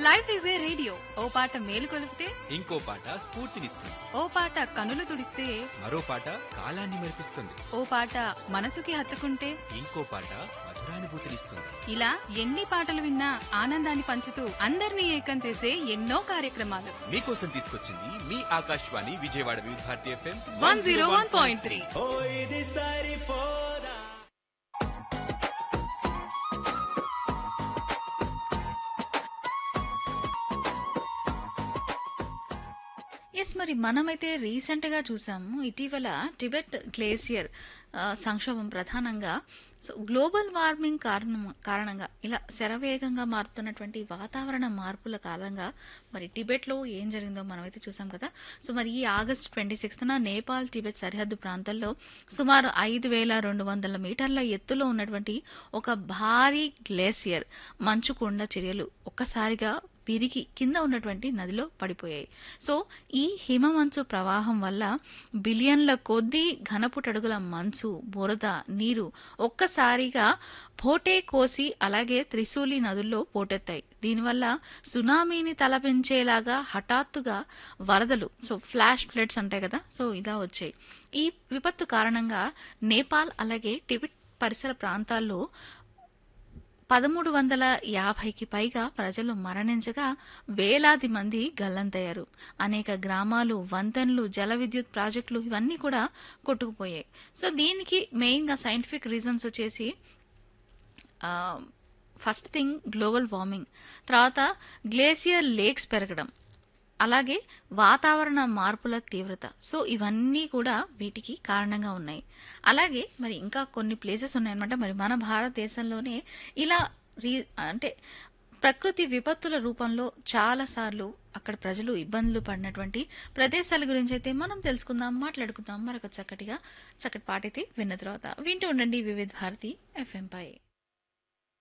life is a radio ఓ పాట మేలు కొలిపితే ఇంకో పాట స్ఫూర్తినిస్తుంది ఓ పాట కనులు తుడిస్తే మరో పాట కాలాన్ని మెరిపిస్తుంది ఓ పాట మనసుకి హత్తుకుంటే ఇంకో పాట మధురానుభూతినిస్తుంది ఇలా ఎన్ని పాటలు విన్నా ఆనందాన్ని పంచుతూ అందరినీ ఏకం చేసే ఎన్నో కార్యక్రమాలు మీకోసం తీసుకొచ్చింది మీ Akashvani Vijayawada Vividh Bharati FM one zero one point three ఓ ఇది సరిపోదా ఎస్ మరి మనమైతే రీసెంట్గా చూసాము ఇటీవల టిబెట్ గ్లేసియర్ ఆ, సంక్షోభం ప్రధానంగా సో గ్లోబల్ వార్మింగ్ కారణం కారణంగా ఇలా శరవేగంగా మారుతున్నటువంటి వాతావరణ మార్పుల కారణంగా మరి టిబెట్లో ఏం జరిగిందో మనమైతే చూసాం కదా సో మరి ఈ ఆగస్ట్ ట్వంటీ సిక్స్త్న నేపాల్ టిబెట్ సరిహద్దు ప్రాంతాల్లో సుమారు ఐదు వేల రెండు వందల మీటర్ల ఎత్తులో ఉన్నటువంటి ఒక భారీ గ్లేసియర్ మంచు కొండ చర్యలు ఒక్కసారిగా విరిగి కింద ఉన్నటువంటి నదిలో పడిపోయాయి సో ఈ హిమమంచు ప్రవాహం వల్ల బిలియన్ల కొద్దీ ఘనపుటడుగుల మంచు బురద నీరు ఒక్కసారిగా పోటే కోసి అలాగే త్రిశూలి నదుల్లో పోటెత్తాయి దీనివల్ల సునామీని తలపించేలాగా హఠాత్తుగా వరదలు సో ఫ్లాష్ ఫ్లడ్స్ అంటాయి కదా సో ఇలా వచ్చాయి ఈ విపత్తు కారణంగా నేపాల్ అలాగే టిబెట్ పరిసర ప్రాంతాల్లో పదమూడు వందల యాభైకి పైగా ప్రజలు మరణించగా వేలాది మంది గల్లంతయ్యారు అనేక గ్రామాలు వంతెనలు జల విద్యుత్ ప్రాజెక్టులు ఇవన్నీ కూడా కొట్టుకుపోయాయి సో దీనికి మెయిన్గా సైంటిఫిక్ రీజన్స్ వచ్చేసి ఫస్ట్ థింగ్ గ్లోబల్ వార్మింగ్ తర్వాత గ్లేసియర్ లేక్స్ పెరగడం అలాగే వాతావరణ మార్పుల తీవ్రత సో ఇవన్నీ కూడా వీటికి కారణంగా ఉన్నాయి అలాగే మరి ఇంకా కొన్ని ప్లేసెస్ ఉన్నాయన్నమాట మరి మన భారతదేశంలోనే ఇలా రీ అంటే ప్రకృతి విపత్తుల రూపంలో చాలాసార్లు అక్కడ ప్రజలు ఇబ్బందులు పడినటువంటి ప్రదేశాల గురించి అయితే మనం తెలుసుకుందాం మాట్లాడుకుందాం మరొక చక్కటిగా చక్కటి పాట అయితే విన్న తర్వాత వింటూ ఉండండి వివిధ భారతి ఎఫ్ఎం పై